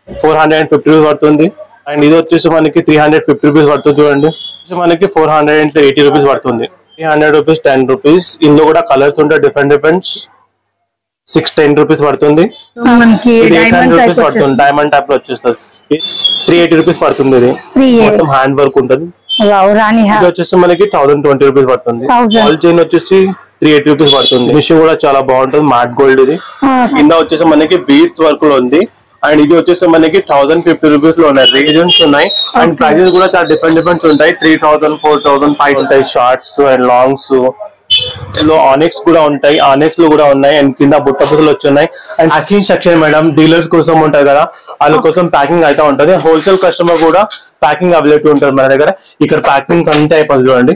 Four hundred and fifty rupees పడుతుంది and ఇది వచ్చేసి మనకి త్రీ హండ్రెడ్ ఫిఫ్టీ రూపీస్ పడుతుంది చూడండి ఇది మనకి four hundred and eighty rupees పడుతుంది three hundred rupees ten rupees ఇందులో కూడా కలర్స్ ఉంటాయి different different six ten rupees పడుతుంది మనకి ఇది eight diamond hundred type rupees పడుతుంది వచ్చేసి డైమండ్ టైప్ లో వచ్చేస్తుంది త్రీ ఎయిటీ రూపీస్ పడుతుంది ఇది త్రీ మొత్తం హ్యాండ్ వర్క్ ఉంటుంది వావ్ రాణి ఇది వచ్చేసి మనకి థౌసండ్ ట్వంటీ రూపీస్ పడుతుంది 1000. ఆల్ చైన్ వచ్చేసి త్రీ ఎయిటీ రూపీస్ పడుతుంది మిషన్ కూడా చాలా బాగుంటుంది మ్యాట్ గోల్డ్ ఇది కింద వచ్చేసి మనకి బీడ్స్ వర్క్ లో ఉంది అండ్ ఇది వచ్చేసి మనకి థౌసండ్ ఫిఫ్టీ రూపీస్ లో ఉన్నాయి రీజన్స్ ఉన్నాయి అండ్ ప్రైజెస్ కూడా చాలా డిఫరెంట్ డిఫరెంట్ ఉంటాయి three thousand four thousand five ఉంటాయి షార్ట్స్ అండ్ లాంగ్స్ లో ఆనెక్స్ కూడా ఉంటాయి ఆనెక్స్ లో కూడా ఉన్నాయి అండ్ కింద బుట్ట పూసలు వచ్చున్నాయి and packing section madam dealers కోసం ఉంటది కదా వాళ్ళ కోసం ప్యాకింగ్ అయితే ఉంటది హోల్సేల్ కస్టమర్ కూడా ప్యాకింగ్ అవైలబిలిటీ ఉంటుంది మన దగ్గర ఇక్కడ ప్యాకింగ్ అంతే అయిపోతుంది చూడండి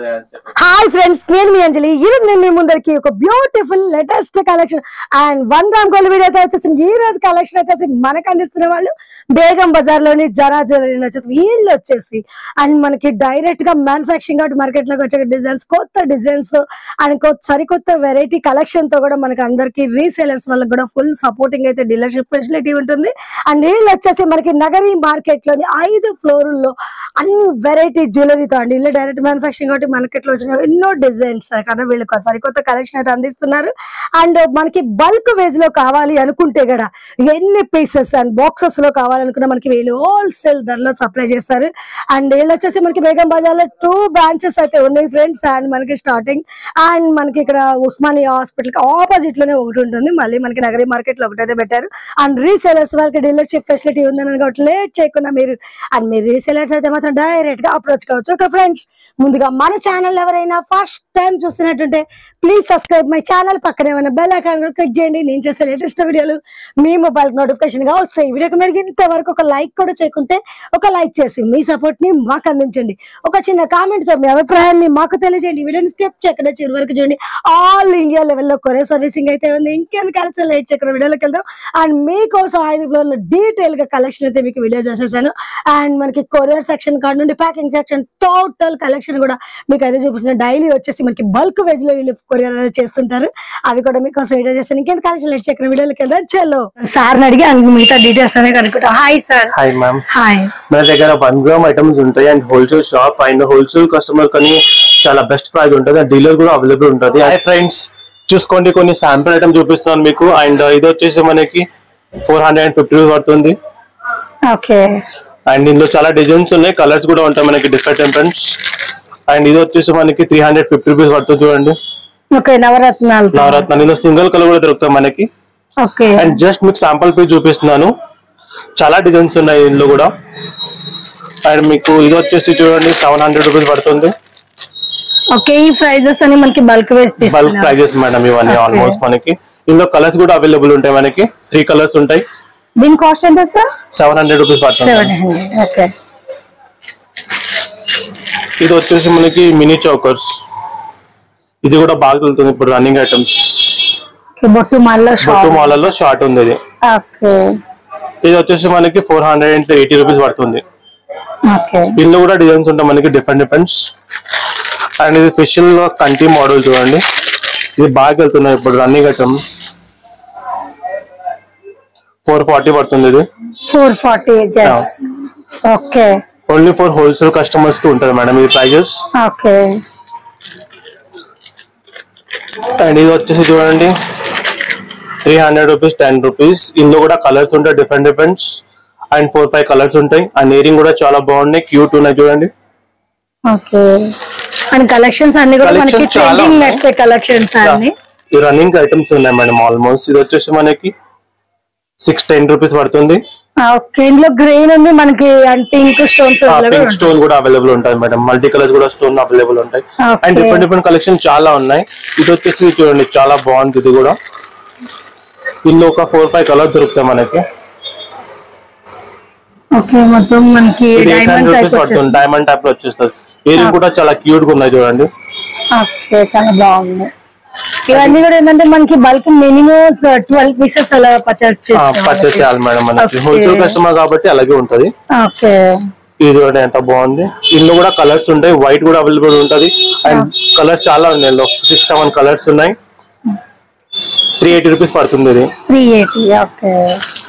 హాయ్ ఫ్రెండ్స్ నేను మీ అంజలి ఈ రోజు నేను మీ ముందరికి ఒక beautiful latest collection and one gram gold video అయితే వచ్చేసింది ఈ రోజు కలెక్షన్ వచ్చేసి మనకు అందిస్తున్న వాళ్ళు బేగం బజార్ లోని జరా జ్యువెలరీ వచ్చేసి వీళ్ళు వచ్చేసి అండ్ మనకి డైరెక్ట్ గా మ్యానుఫాక్చరింగ్ అవుట్ మార్కెట్ లోకి వచ్చే డిజైన్స్ కొత్త డిజైన్స్ తో అండ్ కొత్త సరికొత్త వెరైటీ కలెక్షన్ తో కూడా మనకి అందరికి రీసేలర్స్ వాళ్ళకి కూడా ఫుల్ సపోర్టింగ్ అయితే డీలర్షిప్ ఫెసిలిటీ ఉంటుంది అండ్ వీళ్ళు వచ్చేసి మనకి నగరీ మార్కెట్ లోని ఐదు ఫ్లోర్లో అన్ని వెరైటీ జ్యువెలరీతో అండి వీళ్ళు డైరెక్ట్ మ్యానుఫాక్చరింగ్ కాబట్టి మార్కెట్ లో వచ్చిన ఎన్నో డిజైన్స్ కానీ వీళ్ళు ఒక సరికొత్త కలెక్షన్ అయితే అందిస్తున్నారు అండ్ మనకి బల్క్ వేజ్ లో కావాలి అనుకుంటే కూడా ఎన్ని పీసెస్ అండ్ బాక్సెస్ లో కావాలనుకున్నా మనకి వీళ్ళు హోల్సేల్ ధరలో సప్లై చేస్తారు అండ్ వీళ్ళు వచ్చేసి మనకి బేగం బజార్ లో టూ బ్రాంచెస్ అయితే ఉన్నాయి ఫ్రెండ్స్ అండ్ మనకి స్టార్టింగ్ అండ్ మనకి ఇక్కడ ఉస్మానియా హాస్పిటల్ కి ఆపోజిట్ లోనే ఒకటి ఉంటుంది మళ్ళీ మనకి నగరీ మార్కెట్ లో ఒకటి అయితే పెట్టారు అండ్ రీసేలర్స్ వాళ్ళకి డీలర్షిప్ ఫెసిలిటీ ఉందని కాబట్టి లేట్ చేయకుండా మీరు అండ్ మీరు రీసేలర్స్ అయితే మాత్రం డైరెక్ట్ గా అప్రోచ్ కావచ్చు ఓకే ఫ్రెండ్స్ ముందుగా మన ఛానల్ ఎవరైనా ఫస్ట్ టైం చూస్తున్నట్టుంటే ప్లీజ్ సబ్స్క్రైబ్ మై ఛానల్ పక్కనే ఉన్న బెల్ ఐకాన్ కూడా క్లిక్ చేయండి నేను చేసే లేటెస్ట్ వీడియోలు మీ మొబైల్ నోటిఫికేషన్ గా వస్తాయి ఈ వీడియోకి మీరు ఇంతవరకు ఒక లైక్ కూడా చేయకుంటే ఒక లైక్ చేసి మీ సపోర్ట్ ని మాకు అందించండి ఒక చిన్న కామెంట్ తో మీ అభిప్రాయాన్ని మాకు తెలియజేయండి ఈ వీడియోని స్కిప్ చేయకుండా చివరి వరకు చూడండి ఆల్ ఇండియా లెవెల్లో కొరియర్ సర్వీసింగ్ అయితే ఉంది ఇంకెందుకు కలిసి లేట్ చేయకుండా వీడియోలోకి వెళ్దాం అండ్ మీకోసం ఐదు ఫ్లోర్ లో డీటెయిల్ గా కలెక్షన్ అయితే మీకు వీడియో చేసేసాను అండ్ మనకి కొరియర్ సెక్షన్ కాడ నుండి ప్యాకింగ్ సెక్షన్ టోటల్ కలెక్షన్ కూడా మీకు అయితే చూపిస్తున్న డైలీ వచ్చేసి మనకి బల్క్ వెజ్ లో వీళ్ళు కొరియర్ అనేది చేస్తుంటారు అవి కూడా మీకోసం వీడియో చేస్తాను ఇంకెంత కలిసి లేట్ చేయకుండా వీడియోలోకి వెళ్దాం చలో సార్ అడిగి అండ్ మిగతా డీటెయిల్స్ అనేవి కనుక్కుంటాం hi sir hi ma'am hi మన దగ్గర వన్ గ్రామ్ ఐటమ్స్ ఉంటాయి and wholesale shop and wholesale customer కానీ చాలా బెస్ట్ ప్రైస్ ఉంటుంది అండ్ డీలర్ కూడా అవైలబుల్ ఉంటుంది హాయ్ ఫ్రెండ్స్ చూసుకోండి కొన్ని శాంపుల్ ఐటమ్ చూపిస్తున్నాను మీకు అండ్ ఇది వచ్చేసి మనకి four hundred and fifty rupees పడుతుంది ఓకే అండ్ ఇందులో చాలా డిజైన్స్ ఉన్నాయి కలర్స్ కూడా ఉంటాయి మనకి డిఫరెంట్ డిఫరెంట్ అండ్ ఇది వచ్చేసి మనకి త్రీ హండ్రెడ్ ఫిఫ్టీ రూపీస్ పడుతుంది చూడండి ఓకే నవరత్నాలు నవరత్న ఇందులో సింగిల్ కలర్ కూడా దొరుకుతాయి మనకి ఓకే అండ్ జస్ట్ మీకు శాంపుల్ పీస్ చూపిస్తున్నాను చాలా డిజైన్స్ ఉన్నాయి ఇందులో కూడా అండ్ మీకు ఇది వచ్చేసి చూడండి సెవెన్ హండ్రెడ్ రూపీస్ పడుతుంది ఓకే ఈ ప్రైజెస్ అని మనకి బల్క్ వేసి బల్క్ తీసుకున్నాం ప్రైజెస్ మేడం ఇవన్నీ Okay. ఆల్మోస్ట్ మనకి ఇందులో కలర్స్ కూడా అవైలబుల్ ఉంటాయి మనకి త్రీ కలర్స్ ఉంటాయి దీని కాస్ట్ ఎంత sir seven hundred rupees seven పడుతుంది హండ్రెడ్ ఓకే ఇది వచ్చేసి మనకి మినీ చౌకర్స్ ఇది కూడా బాగా వెళ్తుంది ఇప్పుడు రన్నింగ్ ఐటమ్స్ బొట్టు మాల్లో బొట్టు షాప్ మాలలో షార్ట్ ఉంది ఇది ఓకే ఇది వచ్చేసి మనకి four hundred and eighty rupees పడుతుంది ఓకే ఇందులో కూడా డిజైన్స్ ఉంటాయి మనకి డిఫరెంట్ డిఫరెంట్స్ అండ్ ఇది స్పెషల్ కంటి మోడల్ చూడండి ఇది బాగా వెళ్తున్నాయి ఇప్పుడు రన్నింగ్ ఐటమ్ ఫోర్ ఫార్టీ పడుతుంది ఇది four forty just okay only for wholesale customers కి ఉంటుంది మేడం ఇది ప్రైజెస్ ఓకే అండ్ ఇది వచ్చేసి చూడండి three hundred rupees ten rupees ఇందులో కూడా కలర్స్ ఉంటాయి different differents and four five colours ఉంటాయి అండ్ ఇయరింగ్ కూడా చాలా బాగున్నాయి క్యూట్ ఉన్నాయి చూడండి ఓకే అండ్ కలెక్షన్స్ అన్ని కూడా మనకి Collections చాలా ట్రెండింగ్ ఉన్నాయి. నట్సే కలెక్షన్స్ అన్ని ఈ రన్నింగ్ ఐటమ్స్ ఉన్నాయి మేడం ఆల్మోస్ట్ ఇది వచ్చేసి మనకి సిక్స్ టెన్ రూపీస్ పడుతుంది ఓకే ఇందులో గ్రీన్ ఉంది మనకి పింక్ స్టోన్స్ పింక్ స్టోన్ కూడా అవైలబుల్ ఉంటాయి మేడం మల్టీ కలర్స్ కూడా స్టోన్ అవైలబుల్ ఉంటాయి Okay. And different different collection చాలా ఉన్నాయి ఇది వచ్చేసి చూడండి చాలా బాగుంది ఇది కూడా ఇందులో ఒక ఫోర్ ఫైవ్ కలర్స్ దొరుకుతాయి మనకి ఓకే మొత్తం మనకి ఇది eight diamond hundred type rupees పడుతుంది వచ్చేసి డైమండ్ టైప్ లో వచ్చేస్తుంది ఇయరింగ్ కూడా చాలా క్యూట్ గా ఉన్నాయి చూడండి ఓకే చాలా బాగుంది ఇవన్నీ కూడా ఏంటంటే మనకి బల్క్ మినిమం ట్వెల్వ్ పీసెస్ అలా పర్చేస్ పర్చేస్ చేయాలి మేడం మనకి Okay. హోల్సేల్ కస్టమర్ కాబట్టి అలాగే ఉంటది ఓకే ఇది చూడండి ఎంత బాగుంది ఇందులో కూడా కలర్స్ ఉంటాయి వైట్ కూడా అవైలబుల్ ఉంటది అండ్ కలర్స్ చాలా ఉన్నాయి ఇందులో సిక్స్ సెవెన్ కలర్స్ ఉన్నాయి త్రీ ఎయిటీ రూపీస్ పడుతుంది ఇది త్రీ ఎయిటీ ఓకే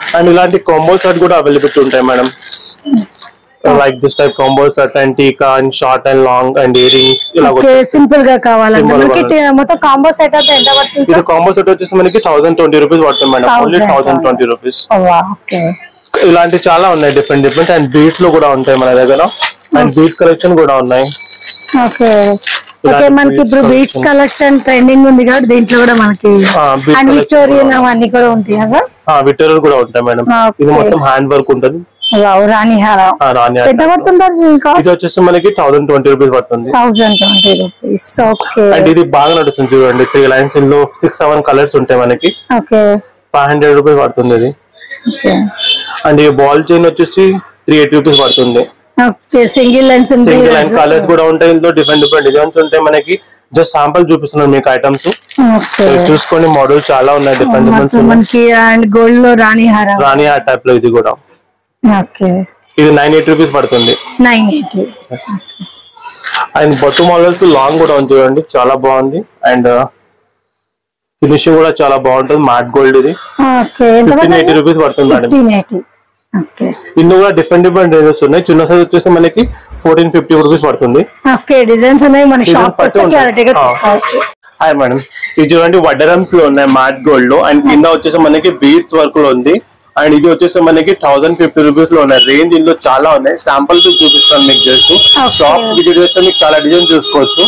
అండ్ ఇలాంటి కాంబో సెట్ కూడా అవైలబిలిటీ ఉంటాయి madam like this type combo set and టీకా and short and long and earrings ఇలా ఓకే సింపుల్ గా కావాలంటే Simple మనకి గా. టి- మొత్తం కాంబో సెట్ అయితే ఎంత పడుతుంది ఇది కాంబో సెట్ వచ్చేసి మనకి థౌసండ్ ట్వంటీ రూపీస్ పడుతుంది madam only 1000, thousand twenty rupees okay ఇలాంటి చాలా ఉన్నాయి డిఫరెంట్ డిఫరెంట్ అండ్ బీట్స్ లో కూడా ఉంటాయి మన దగ్గర అండ్ బీట్ కలెక్షన్ కూడా ఉన్నాయి ఓకే ఓకే ఇలాంటి మనకి ఇప్పుడు beads బీట్స్ కలెక్షన్ ట్రెండింగ్ ఉంది కాబట్టి దీంట్లో కూడా మనకి ఆ, bead అండ్ collection విక్టోరియన్ కూడా. అవన్నీ కూడా ఉంటాయా సార్ విటోరియల్ కూడా ఉంటాయి మేడం Okay. ఇది మొత్తం హ్యాండ్ వర్క్ ఉంటుంది వావ్, రాణి హారం ఆ, రాణి ఎంత art. పడుతుంది ఇది కాస్ట్ వచ్చేసి మనకి థౌసండ్ ట్వంటీ రూపీస్ పడుతుంది thousand twenty rupees okay and ఇది బాగా నడుస్తుంది చూడండి త్రీ లైన్స్ ఇందులో సిక్స్ సెవెన్ కలర్స్ ఉంటాయి మనకి ఓకే ఫైవ్ హండ్రెడ్ రూపీస్ పడుతుంది ఇది ఓకే అండ్ ఈ బాల్ చైన్ వచ్చేసి త్రీ ఎయిటీ రూపీస్ పడుతుంది okay single lines single line colours కూడా ఉంటాయి ఇందులో డిఫరెంట్ డిఫరెంట్ డిజైన్స్ ఉంటాయి మనకి జస్ట్ శాంపుల్ చూపిస్తున్నాను మీకు ఐటమ్స్ ఓకే చూసుకోండి మోడల్ చాలా ఉన్నాయి డిఫరెంట్ డిఫరెంట్ మొత్తం మనకి అండ్ గోల్డ్ లో రాణి హారం రాణి ఆ టైప్ లో ఇది కూడా ఓకే ఇది నైన్ ఎయిటీ రూపీస్ పడుతుంది నైన్ ఎయిటీ అండ్ బొట్టు మోడల్స్ లాంగ్ కూడా ఉంది చూడండి చాలా బాగుంది అండ్ ఫినిషింగ్ కూడా చాలా బాగుంటుంది మ్యాట్ గోల్డ్ ఇది ఓకే ఎంత ఫిఫ్టీన్ ఎయిటీ పడుతుంది రూపీస్ పడుతుంది మేడం ఫిఫ్టీన్ ఎయిటీ ఓకే ఇందులో కూడా డిఫరెంట్ డిఫరెంట్ రేంజెస్ ఉన్నాయి చిన్న సైజ్ వచ్చేసి మనకి ఫోర్టీన్ ఫిఫ్టీ రూపీస్ పడుతుంది ఓకే డిజైన్స్ అనేవి మన Designs షాప్ బట్టి వస్తే ఉంటాయి. క్లారిటీగా ఆ. చూసుకోవచ్చు హాయ్ మేడం ఇది చూడండి వడ్డరమ్స్ లో ఉన్నాయి మ్యాట్ గోల్డ్ లో అండ్ కింద వచ్చేసి మనకి బీడ్స్ వర్క్ లో ఉంది అండ్ ఇది వచ్చేసి మనకి థౌసండ్ ఫిఫ్టీ రూపీస్ లో ఉన్నాయి రేంజ్ ఇందులో చాలా ఉన్నాయి శాంపుల్ కి చూపిస్తాను మీకు జస్ట్ Okay. షాప్ విజిట్ చేస్తే మీకు చాలా డిజైన్ చూసుకోవచ్చు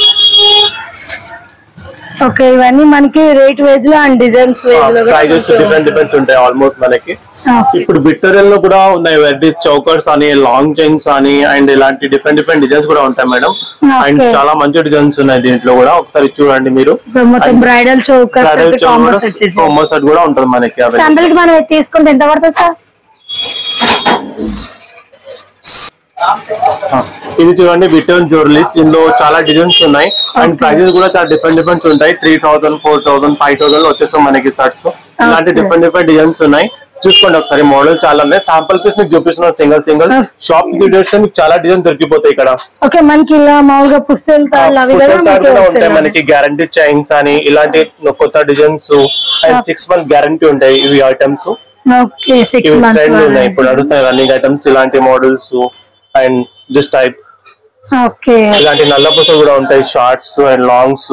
ఓకే ఇవన్నీ మనకి రేట్ వేజ్ లో అండ్ డిజైన్స్ వేజ్ లో కూడా ప్రైజెస్ మనకి డిఫరెంట్ డిఫరెంట్ ఉంటాయి ఆల్మోస్ట్ మనకి ఓకే. ఇప్పుడు విక్టోరియల్ లో కూడా ఉన్నాయి వెరైటీ చౌకర్స్ అని లాంగ్ చైన్స్ అని అండ్ ఇలాంటి డిఫరెంట్ డిఫరెంట్ డిజైన్స్ కూడా ఉంటాయి మేడం Okay. అండ్ చాలా మంచి డిజైన్స్ ఉన్నాయి దీంట్లో కూడా ఒకసారి చూడండి మీరు ఇప్పుడు మొత్తం బ్రైడల్ చౌకర్స్ అయితే కాంబోస్ వచ్చేసి కాంబో సెట్ కూడా ఉంటుంది మనకి available. శాంపిల్ కి మనం ఇది తీసుకుంటే ఎంత పడుతుంది సార్ ఆ, ఇది చూడండి రిటర్న్ జ్యువెలరీస్ ఇందులో చాలా డిజైన్స్ ఉన్నాయి అండ్ ప్రైజెస్ కూడా చాలా డిఫరెంట్ డిఫరెంట్ ఉంటాయి three thousand four thousand five thousand వచ్చేస్తాం మనకి షర్ట్స్ ఇలాంటి డిఫరెంట్ డిఫరెంట్ డిజైన్స్ ఉన్నాయి చూసుకోండి ఒకసారి మోడల్ చాలా ఉన్నాయి శాంపుల్ పీస్ మీకు చూపిస్తున్నాం సింగల్ సింగల్ షాప్ కి చూస్తే మీకు చాలా డిజైన్ దొరికిపోతాయి ఇక్కడ ఓకే మనకి ఇలా మామూలుగా పుస్తకాలు తాళ్ళు అవి కూడా పుస్తకాలు మనకి కూడా ఉంటాయి wholesale మనకి గ్యారంటీ చైన్స్ అని ఇలాంటి కొత్త designs and six month guarantee ఉంటాయి ఇవి ఐటమ్స్ ఓకే సిక్స్ ఇవి ట్రెండ్ ఉన్నాయి మంత్స్ ఇప్పుడు నడుస్తాయి రన్నింగ్ ఐటమ్స్ ఇలాంటి models and this type okay ఇలాంటి నల్ల పుస్తలు కూడా ఉంటాయి షార్ట్స్ అండ్ లాంగ్స్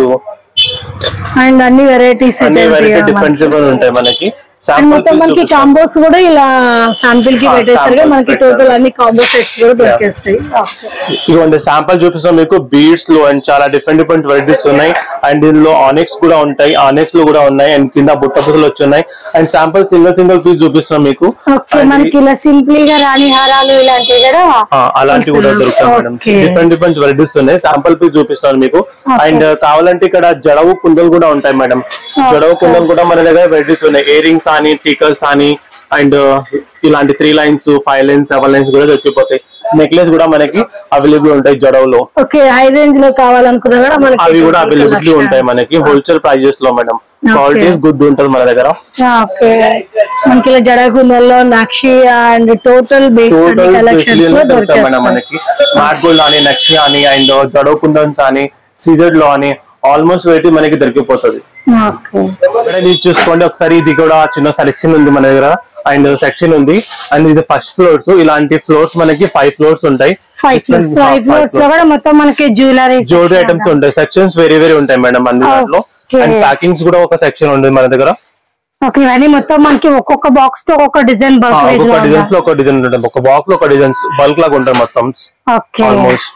అండ్ అన్ని వెరైటీస్ అన్ని అయితే వెరైటీ ఉంటాయి డిఫరెంట్ డిఫరెంట్ ఉంటాయి మనకి అండ్ శాంపుల్ మొత్తం మనకి కాంబోస్ కూడా ఇలా శాంపిల్ కి ఆ, పెట్టేస్తారు samples మనకి పెట్టారు. టోటల్ అన్ని కాంబో సెట్స్ కూడా దొరికేస్తాయి ఓకే ఇదిగోండి శాంపుల్ చూపిస్తాం మీకు బీడ్స్ లో అండ్ చాలా డిఫరెంట్ డిఫరెంట్ వెరైటీస్ ఉన్నాయి అండ్ ఇందులో ఆనెక్స్ కూడా ఉంటాయి ఆనెక్స్ లో కూడా ఉన్నాయి అండ్ కింద బుట్ట పుసలు వచ్చున్నాయి and sample single single piece చూపిస్తున్నాం మీకు ఓకే And మనకి ఇలా సింప్లీ గా రాణి హారాలు ఇలాంటివి కూడా ఆ, అలాంటివి కూడా దొరుకుతాయి madam Okay. Different different varieties ఉన్నాయి శాంపుల్ పీస్ చూపిస్తాను మీకు అండ్ కావాలంటే ఇక్కడ జడవు కుందలు కూడా ఉంటాయి మేడం జడవు కుందలు కూడా మన దగ్గర వెరైటీస్ ఉన్నాయి ఇయర్ రింగ్స్ అని టీకర్స్ అని అండ్ ఇలాంటి three lines five lines seven lines కూడా దొరికిపోతాయి నెక్లెస్ కూడా మనకి అవైలబుల్ ఉంటాయి జడవులో ఓకే హై రేంజ్ లో కావాలనుకున్నా కూడా మనకి అవి కూడా total అవైలబిలిటీ collections. ఉంటాయి మనకి హోల్సేల్ ప్రైజెస్ లో మేడం క్వాలిటీస్ గుడ్ ఉంటుంది మన దగ్గర ఓకే మనకి ఇలా జడగుందల్లో నక్షి అండ్ టోటల్ బీట్స్ అన్ని టోటల్ కలెక్షన్స్ లో మేడం దొరికేస్తాయి మనకి మ్యాట్ గోల్డ్ అని నక్షి అని అండ్ జడో కుందన్స్ అని సీజెడ్ లో అని ఆల్మోస్ట్ వెరైటీ మనకి దొరికిపోతుంది ఓకే ఇక్కడ ఇది చూసుకోండి ఒకసారి ఇది కూడా చిన్న సెలెక్షన్ ఉంది మన దగ్గర అండ్ సెక్షన్ ఉంది అండ్ ఇది ఫస్ట్ ఫ్లోర్స్ ఇలాంటి ఫ్లోర్స్ మనకి ఫైవ్ ఫ్లోర్స్ ఉంటాయి ఫైవ్ ఫ్లోర్స్ ఫైవ్ ఫ్లోర్స్ లో కూడా మొత్తం మనకి జ్యువెలరీ జ్యువెలరీ ఐటమ్స్ ఉంటాయి సెక్షన్స్ వేరే వేరే ఉంటాయి మేడం అన్ని దాంట్లో Okay. అండ్ ప్యాకింగ్స్ కూడా ఒక సెక్షన్ ఉంది మన దగ్గర ఓకే ఇవన్నీ మొత్తం మనకి ఒక్కొక్క బాక్స్ తో ఒక్కొక్క డిజైన్ ఆ, బల్క్ వైజ్ లో ఒక్కొక్క డిజైన్స్ లో ఒక డిజైన్ ఉంటుంది ఒక బాక్స్ లో ఒక డిజైన్స్ బల్క్ లాగా ఉంటాయి మొత్తం ఓకే ఆల్మోస్ట్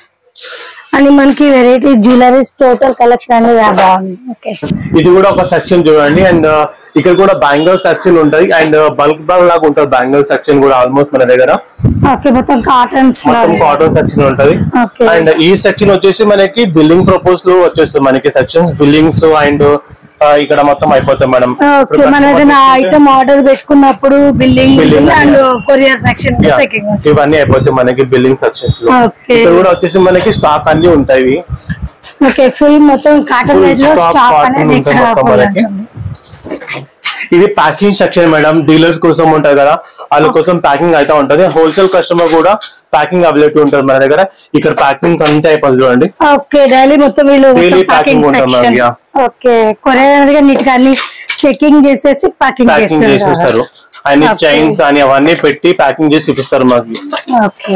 అని మనకి వెరైటీ జ్యువెలరీస్ టోటల్ కలెక్షన్ అనేది బాగుంది ఓకే ఇది కూడా ఒక సెక్షన్ చూడండి అండ్ ఇక్కడ కూడా బ్యాంగిల్ సెక్షన్ ఉంటుంది అండ్ బల్క్ బల్క్ లాగా ఉంటుంది బ్యాంగిల్ సెక్షన్ కూడా ఆల్మోస్ట్ మన దగ్గర ఓకే మొత్తం కాటన్స్ మొత్తం కాటన్ సెక్షన్ ఉంటది Okay. అండ్ ఈ సెక్షన్ వచ్చేసి మనకి బిల్డింగ్ ప్రపోజ్ లో వచ్చేస్తుంది మనకి సెక్షన్స్ బిల్డింగ్స్ అండ్ ఇక్కడ మొత్తం అయిపోతాయి మేడం ఓకే మనం ఏదైనా ఐటమ్ ఆర్డర్ పెట్టుకున్నప్పుడు building Billing. And courier section Yeah. Second ఇవన్నీ అయిపోతాయి మనకి బిల్డింగ్ సెక్షన్స్ లో Okay. ఇక్కడ కూడా వచ్చేసి మనకి స్టాక్ అన్ని ఉంటాయి ఓకే ఫుల్ మొత్తం కాటన్ Full వేజ్ లో stock స్టాక్ cotton అనేది ఉంటుంది ఇక్కడ మొత్తం full మనకి. ఉంటుంది. ఇది ప్యాకింగ్ సెక్షన్ మేడం డీలర్స్ కోసం ఉంటది కదా వాళ్ళ కోసం ప్యాకింగ్ అయితే ఉంటది హోల్సేల్ కస్టమర్ కూడా ప్యాకింగ్ అవైలబిలిటీ ఉంటుంది మన దగ్గర ఇక్కడ ప్యాకింగ్ అంతా అయిపోతుంది చూడండి ఓకే డైలీ మొత్తం వీళ్ళు Daily ప్యాకింగ్ packing ఉంటుంది సెక్షన్ మనకి, yeah. ఓకే కొరియర్ అనేది నీట్ గా అన్ని చెకింగ్ చేసేసి ప్యాకింగ్ ప్యాకింగ్ చేస్తారు చేసేస్తారు అన్ని Okay. చైన్స్ అని అవన్నీ పెట్టి ప్యాకింగ్ చేసి చూపిస్తారు మాకు ఓకే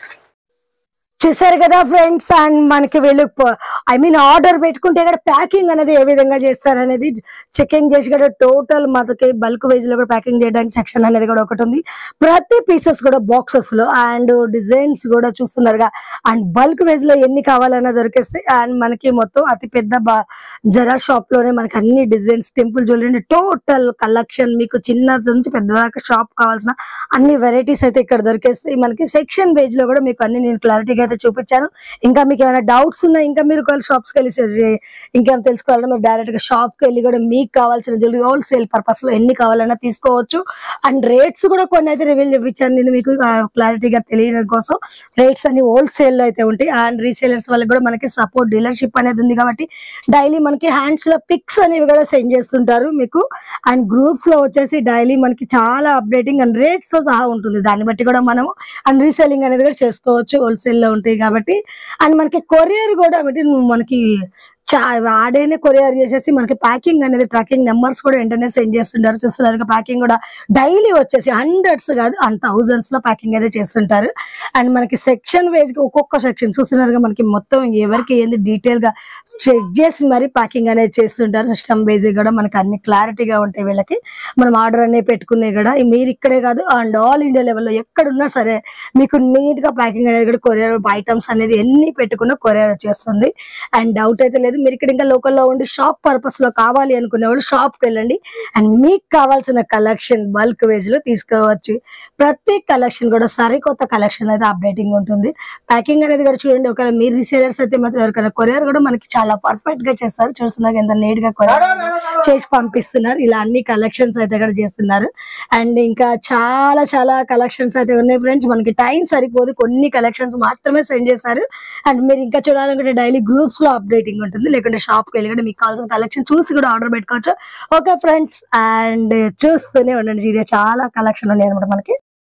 చూసారు కదా ఫ్రెండ్స్ అండ్ మనకి వీళ్ళు ఐ మీన్ ఆర్డర్ పెట్టుకుంటే కూడా ప్యాకింగ్ అనేది ఏ విధంగా చేస్తారు అనేది చెకింగ్ చేసి కూడా టోటల్ మనకి బల్క్ వేజ్ లో కూడా ప్యాకింగ్ చేయడానికి సెక్షన్ అనేది కూడా ఒకటి ఉంది ప్రతి పీసెస్ కూడా బాక్సెస్ లో అండ్ డిజైన్స్ కూడా చూస్తున్నారుగా అండ్ బల్క్ వేజ్ లో ఎన్ని కావాలన్నా దొరికేస్తాయి అండ్ మనకి మొత్తం అతి పెద్ద బా- జరా షాప్ లోనే మనకి అన్ని designs temple jewellery total collection మీకు చిన్న నుంచి పెద్ద దాకా షాప్ కావాల్సిన అన్ని వెరైటీస్ అయితే ఇక్కడ దొరికేస్తాయి మనకి సెక్షన్ పేజ్ లో కూడా మీకు అన్ని నేను క్లారిటీగా అయితే చూపించాను ఇంకా మీకు ఏమైనా డౌట్స్ ఉన్నా ఇంకా మీరు ఒకవేళ షాప్స్ కి వెళ్ళి search చేయ- ఇంకేమైనా తెలుసుకోవాలన్నా మీరు డైరెక్ట్ గా షాప్ కి వెళ్ళి కూడా మీకు కావాల్సిన జ్యువెలరీ హోల్సేల్ పర్పస్ లో ఎన్ని కావాలన్నా తీసుకోవచ్చు అండ్ రేట్స్ కూడా కొన్ని అయితే రివీల్ చేయించాను నేను మీకు క్లారిటీగా తెలియడం కోసం రేట్స్ అన్ని హోల్సేల్ లో అయితే ఉంటాయి అండ్ రీసేలర్స్ వాళ్ళకి కూడా మనకి సపోర్ట్ డీలర్షిప్ అనేది ఉంది కాబట్టి డైలీ మనకి హ్యాండ్స్ లో పిక్స్ అనేవి కూడా సెండ్ చేస్తుంటారు మీకు అండ్ గ్రూప్స్ లో వచ్చేసి డైలీ మనకి చాలా అప్డేటింగ్ అండ్ రేట్స్ తో సహా ఉంటుంది దాన్ని బట్టి కూడా మనం అండ్ రీసెల్లింగ్ అనేది కూడా చేసుకోవచ్చు హోల్సేల్ లో ఉంటాయి కాబట్టి అండ్ మనకి కొరియర్ కూడా అంటే మనకి చా ఆడేనే కొరియర్ చేసేసి మనకి ప్యాకింగ్ అనేది ట్రాకింగ్ నెంబర్స్ కూడా వెంటనే సెండ్ చేస్తుంటారు చూస్తున్నారు ప్యాకింగ్ కూడా డైలీ వచ్చేసి హండ్రెడ్స్ కాదు అండ్ థౌజండ్స్ లో ప్యాకింగ్ అయితే చేస్తుంటారు అండ్ మనకి సెక్షన్ వైజ్ ఒక్కొక్క సెక్షన్ చూస్తున్నారు మనకి మొత్తం ఎవరికి ఏంది డీటెయిల్ గా చెక్ చేసి మరి ప్యాకింగ్ అనేది చేస్తుంటారు సిస్టమ్ బేస్ కూడా మనకి అన్ని క్లారిటీగా ఉంటాయి వీళ్ళకి మనం ఆర్డర్ అనేది పెట్టుకునే కూడా ఈ మీరు ఇక్కడే కాదు అండ్ ఆల్ ఇండియా లెవెల్లో ఎక్కడున్నా సరే మీకు నీట్ గా ప్యాకింగ్ అనేది కూడా కొరియర్ ఐటమ్స్ అనేది ఎన్ని పెట్టుకున్నా కొరియర్ వచ్చేస్తుంది అండ్ డౌట్ అయితే లేదు మీరు ఇక్కడ ఇంకా లోకల్లో ఉండి షాప్ పర్పస్ లో కావాలి అనుకునే వాళ్ళు షాప్ కి వెళ్ళండి అండ్ మీకు కావాల్సిన కలెక్షన్ బల్క్ వేజ్ లో తీసుకోవచ్చు ప్రతి కలెక్షన్ కూడా సరికొత్త కలెక్షన్ అయితే అప్డేటింగ్ ఉంటుంది ప్యాకింగ్ అనేది కూడా చూడండి ఒకవేళ మీరు రీసేలర్స్ అయితే మాత్రం ఎవరికైనా కొరియర్ కూడా మనకి చాలా పర్ఫెక్ట్ గా చేస్తారు చూస్తున్నారు ఎంత నీట్ గా కొరియర్ చేసి పంపిస్తున్నారు ఇలా అన్ని కలెక్షన్స్ అయితే కూడా చేస్తున్నారు అండ్ ఇంకా చాలా చాలా కలెక్షన్స్ అయితే ఉన్నాయి ఫ్రెండ్స్ మనకి టైం సరిపోదు కొన్ని కలెక్షన్స్ మాత్రమే సెండ్ చేస్తారు అండ్ మీరు ఇంకా చూడాలనుకుంటే డైలీ గ్రూప్స్ లో అప్డేటింగ్ ఉంటుంది లేకుంటే షాప్ కి వెళ్ళి కూడా మీకు కావాల్సిన కలెక్షన్ చూసి కూడా ఆర్డర్ పెట్టుకోవచ్చు ఓకే ఫ్రెండ్స్ అండ్ చూస్తూనే ఉండండి వీడియో చాలా కలెక్షన్ ఉన్నాయి అనమాట మనకి